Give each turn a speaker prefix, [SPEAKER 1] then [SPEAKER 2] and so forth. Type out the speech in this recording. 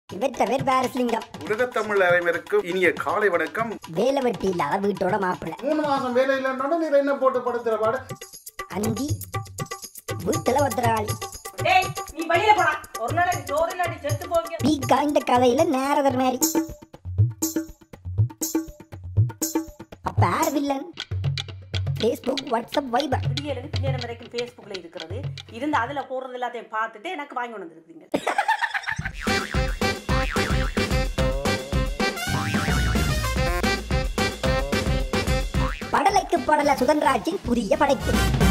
[SPEAKER 1] இவற்ற பேர் பாரஸ்லிங்கம்
[SPEAKER 2] உலகத்தமிழ் அனைவருக்கும் இனிய காலை வணக்கம்
[SPEAKER 1] வேலை வெட்டி இல்லாத வீட்டோட மாப்பிள்ளை
[SPEAKER 3] மூணு மாசம் வேலை இல்லைன்னா நீ என்ன போட்டு படுத்துற பாடு
[SPEAKER 1] அந்தி வீட்டுல ஒருத்தராளி
[SPEAKER 4] டேய் நீ வெளியில போடா ஒரு நாளைக்கு சோறு இல்லாட்டி செத்து போவீங்க
[SPEAKER 1] பீக்கா இந்த கதையில நேரதர் மாதிரி அப்ப யார் வில்லன் ஃபேஸ்புக் வாட்ஸ்அப் வைபர்
[SPEAKER 4] விடியலுக்கு பின்னேரம் வரைக்கும் ஃபேஸ்புக்ல இருக்கிறது இருந்து அதுல போடுறது எல்லாத்தையும் பார்த்துட்டு எனக்கு வாங்கி கொண்டு வந்துருக்கீங்க
[SPEAKER 1] படலைக்கு படல சுதந்திராட்சியின் புதிய படைப்பு